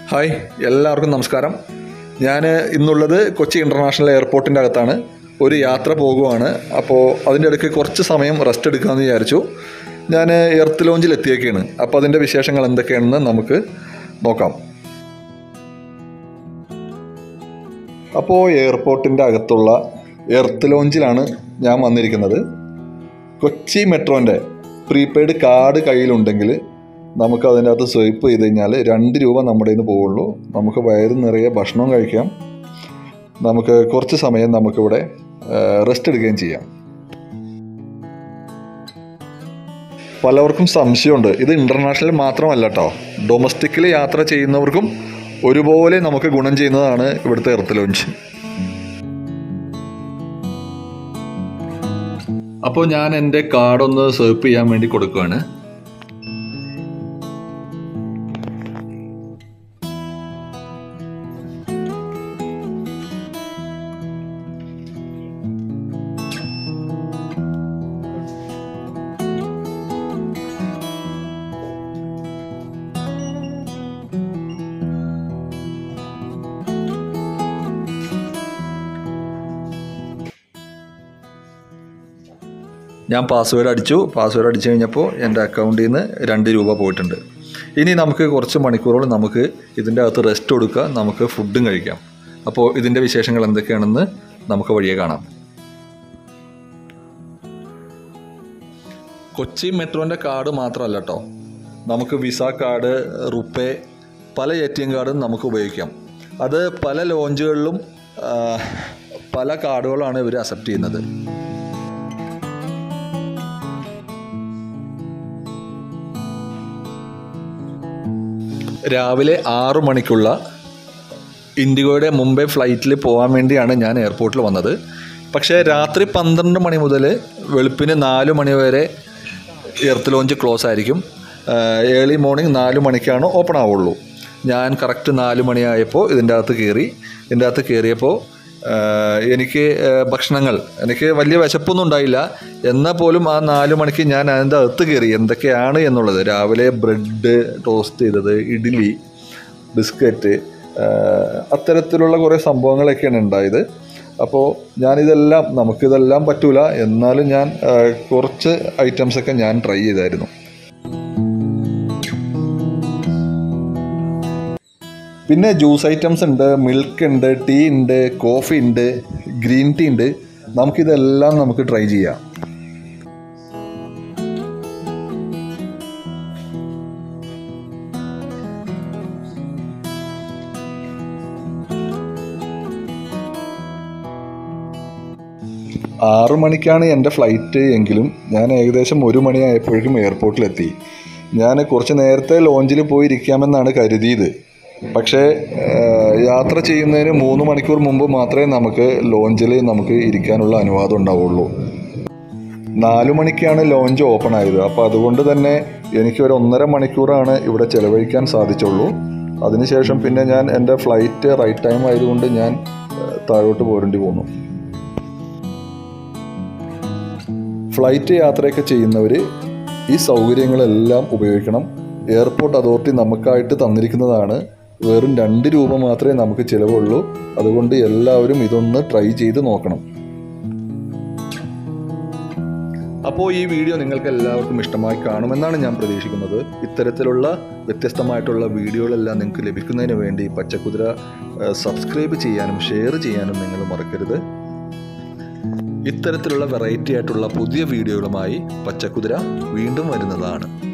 hi എല്ലാവർക്കും നമസ്കാരം ഞാൻ ഇന്നുള്ളത് കൊച്ചി ഇൻ്റർനാഷണൽ എയർപോർട്ടിൻ്റെ അകത്താണ് ഒരു യാത്ര പോകുവാണ് അപ്പോൾ അതിൻ്റെ ഇടയ്ക്ക് കുറച്ച് സമയം റെസ്റ്റ് എടുക്കാമെന്ന് വിചാരിച്ചു ഞാൻ എർത്ത് ലോഞ്ചിൽ എത്തിയേക്കാണ് അപ്പോൾ അതിൻ്റെ വിശേഷങ്ങൾ എന്തൊക്കെയാണെന്ന് നമുക്ക് നോക്കാം അപ്പോൾ എയർപോർട്ടിൻ്റെ അകത്തുള്ള എർത്ത് ലോഞ്ചിലാണ് ഞാൻ വന്നിരിക്കുന്നത് കൊച്ചി മെട്രോൻ്റെ പ്രീപെയ്ഡ് കാർഡ് കയ്യിലുണ്ടെങ്കിൽ നമുക്ക് അതിൻ്റെ അകത്ത് സ്വൈപ്പ് ചെയ്ത് കഴിഞ്ഞാൽ രണ്ട് രൂപ നമ്മുടെ നിന്ന് പോവുള്ളൂ നമുക്ക് വയറ് നിറയെ ഭക്ഷണവും കഴിക്കാം നമുക്ക് കുറച്ച് സമയം നമുക്കിവിടെ റെസ്റ്റ് എടുക്കുകയും ചെയ്യാം പലവർക്കും സംശയമുണ്ട് ഇത് ഇൻ്റർനാഷണൽ മാത്രമല്ല കേട്ടോ ഡൊമസ്റ്റിക്കിൽ യാത്ര ചെയ്യുന്നവർക്കും ഒരുപോലെ നമുക്ക് ഗുണം ചെയ്യുന്നതാണ് ഇവിടുത്തെ എർത്ത് ലോഞ്ച് അപ്പോൾ ഞാൻ എൻ്റെ കാർഡ് ഒന്ന് സെർപ്പ് ചെയ്യാൻ വേണ്ടി കൊടുക്കുകയാണ് ഞാൻ പാസ്വേഡ് അടിച്ചു പാസ്വേഡ് അടിച്ചു കഴിഞ്ഞപ്പോൾ എൻ്റെ അക്കൗണ്ടിൽ നിന്ന് രണ്ട് രൂപ പോയിട്ടുണ്ട് ഇനി നമുക്ക് കുറച്ച് മണിക്കൂറുകൾ നമുക്ക് ഇതിൻ്റെ അകത്ത് റെസ്റ്റ് കൊടുക്കുക നമുക്ക് ഫുഡും കഴിക്കാം അപ്പോൾ ഇതിൻ്റെ വിശേഷങ്ങൾ എന്തൊക്കെയാണെന്ന് നമുക്ക് വഴിയെ കാണാം കൊച്ചി മെട്രോൻ്റെ കാർഡ് മാത്രമല്ല കേട്ടോ നമുക്ക് വിസ കാർഡ് റുപ്പേ പല എ ടി എം കാർഡും നമുക്ക് ഉപയോഗിക്കാം അത് പല ലോഞ്ചുകളിലും ആ, പല കാർഡുകളാണ് ഇവർ അക്സെപ്റ്റ് ചെയ്യുന്നത് രാവിലെ ആറു മണിക്കുള്ള ഇൻഡിഗോയുടെ മുംബൈ ഫ്ലൈറ്റിൽ പോകാൻ വേണ്ടിയാണ് ഞാൻ എയർപോർട്ടിൽ വന്നത് പക്ഷേ രാത്രി പന്ത്രണ്ട് മണി മുതൽ വെളുപ്പിന് നാല് മണി വരെ എർത്ത് ലോഞ്ച് ക്ലോസ് ആയിരിക്കും ഏർലി മോർണിംഗ് നാല് മണിക്കാണ് ഓപ്പൺ ആവുള്ളൂ ഞാൻ കറക്റ്റ് നാല് മണിയായപ്പോൾ ഇതിൻ്റെ അകത്ത് കയറി ഇതിൻ്റെ അകത്ത് കയറിയപ്പോൾ ആഹ് എനിക്ക് ആഹ് ഭക്ഷണങ്ങൾ എനിക്ക് വലിയ വിശപ്പൊന്നും ഉണ്ടായില്ല എന്നാൽ പോലും ആ നാല് മണിക്ക് ഞാൻ അതിൻ്റെ അകത്ത് കയറി എന്തൊക്കെയാണ് എന്നുള്ളത് രാവിലെ ബ്രെഡ് ടോസ്റ്റ് ചെയ്തത് ഇഡ്ഡലി ബിസ്ക്കറ്റ് ആഹ് അത്തരത്തിലുള്ള കുറേ സംഭവങ്ങളൊക്കെയാണ് ഉണ്ടായത് അപ്പോൾ ഞാനിതെല്ലാം നമുക്കിതെല്ലാം പറ്റൂല എന്നാലും ഞാൻ ആഹ് കുറച്ച് ഐറ്റംസൊക്കെ ഞാൻ ട്രൈ ചെയ്തായിരുന്നു പിന്നെ ജ്യൂസ് ഐറ്റംസ് ഉണ്ട് മിൽക്ക് ഉണ്ട് ടീ ഉണ്ട് കോഫി ഉണ്ട് ഗ്രീൻ ടീ ഉണ്ട് നമുക്കിതെല്ലാം നമുക്ക് ട്രൈ ചെയ്യാം ആറു മണിക്കാണ് എൻ്റെ ഫ്ലൈറ്റ് എങ്കിലും ഞാൻ ഏകദേശം ഒരു മണിയായപ്പോഴേക്കും എയർപോർട്ടിലെത്തി ഞാൻ കുറച്ച് നേരത്തെ ലോഞ്ചിൽ പോയി ഇരിക്കാമെന്നാണ് കരുതിയത് പക്ഷേ ഏഹ്, യാത്ര ചെയ്യുന്നതിന് മൂന്ന് മണിക്കൂർ മുമ്പ് മാത്രമേ നമുക്ക് ലോഞ്ചിൽ നമുക്ക് ഇരിക്കാനുള്ള അനുവാദം ഉണ്ടാവുള്ളൂ നാലു മണിക്കാണ് ലോഞ്ച് ഓപ്പൺ ആയത് അപ്പോൾ അതുകൊണ്ട് തന്നെ എനിക്ക് ഒരു ഒന്നര മണിക്കൂറാണ് ഇവിടെ ചിലവഴിക്കാൻ സാധിച്ചുള്ളൂ അതിനുശേഷം പിന്നെ ഞാൻ എൻ്റെ ഫ്ലൈറ്റ് റൈറ്റ് ടൈം ആയതുകൊണ്ട് ഞാൻ ഏഹ്, താഴോട്ട് പോരേണ്ടി പോന്നു ഫ്ലൈറ്റ് യാത്രയൊക്കെ ചെയ്യുന്നവർ ഈ സൗകര്യങ്ങളെല്ലാം ഉപയോഗിക്കണം എയർപോർട്ട് അതോറിറ്റി നമുക്കായിട്ട് തന്നിരിക്കുന്നതാണ് വെറും രണ്ട് രൂപ മാത്രമേ നമുക്ക് ചിലവുള്ളൂ അതുകൊണ്ട് എല്ലാവരും ഇതൊന്ന് ട്രൈ ചെയ്ത് നോക്കണം അപ്പോൾ ഈ വീഡിയോ നിങ്ങൾക്ക് എല്ലാവർക്കും ഇഷ്ടമായി കാണുമെന്നാണ് ഞാൻ പ്രതീക്ഷിക്കുന്നത് ഇത്തരത്തിലുള്ള വ്യത്യസ്തമായിട്ടുള്ള വീഡിയോകളെല്ലാം നിങ്ങൾക്ക് ലഭിക്കുന്നതിന് വേണ്ടി പച്ചക്കുതിര ഏഹ്, സബ്സ്ക്രൈബ് ചെയ്യാനും ഷെയർ ചെയ്യാനും നിങ്ങൾ മറക്കരുത് ഇത്തരത്തിലുള്ള വെറൈറ്റി ആയിട്ടുള്ള പുതിയ വീഡിയോകളുമായി പച്ചക്കുതിര വീണ്ടും വരുന്നതാണ്